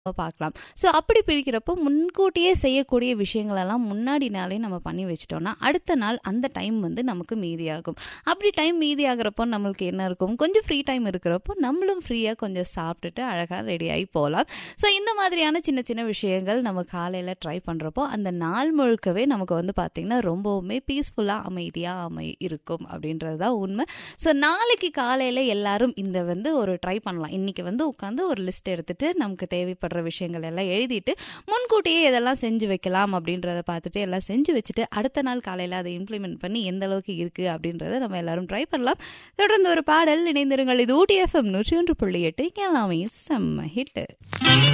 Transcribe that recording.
பார்க்கலாம். ஸோ அப்படி பிரிக்கிறப்போ முன்கூட்டியே செய்யக்கூடிய விஷயங்களெல்லாம் முன்னாடி நாளே நம்ம பண்ணி வச்சுட்டோம்னா, அடுத்த நாள் அந்த டைம் வந்து நமக்கு மீதியாகும். அப்படி டைம் மீதியாகிறப்போ நம்மளுக்கு என்ன இருக்கும், கொஞ்சம் ஃப்ரீ டைம் இருக்கிறப்போ நம்மளும் ஃப்ரீயா கொஞ்சம் சாப்பிட்டுட்டு அழகா ரெடியாகி போலாம். ஸோ இந்த மாதிரியான சின்ன சின்ன விஷயங்கள் நம்ம காலையில ட்ரை பண்றப்போ, அந்த நாள் முழுக்கவே நமக்கு வந்து பார்த்தீங்கன்னா, ரொம்பவுமே பீஸ்ஃபுல்லா, அமைதியா அமை இருக்கும் அப்படின்றது தான் உண்மை. ஸோ நாளைக்கு காலையில எல்லாரும் இந்த வந்து ஒரு ட்ரை பண்ணலாம். இன்னைக்கு வந்து உட்காந்து ஒரு லிஸ்ட் எடுத்துட்டு நமக்கு தேவைப்படுற விஷயங்கள் எல்லாம் எழுதிட்டு, முன்கூட்டியே எதெல்லாம் செஞ்சு வைக்கலாம் அப்படின்றத பார்த்துட்டு எல்லாம் செஞ்சு வச்சுட்டு, அடுத்த நாள் காலையில அதை இம்ப்ளிமெண்ட் பண்ணி எந்த அளவுக்கு இருக்கு அப்படின்றத நம்ம எல்லாரும் ட்ரை பண்ணலாம். தொடர்ந்து ஒரு பாடல் இணைந்திருங்கள். இது ஊட்டி எஃப்எம் 101.8 எல்லாமே செம்ம ஹிட்.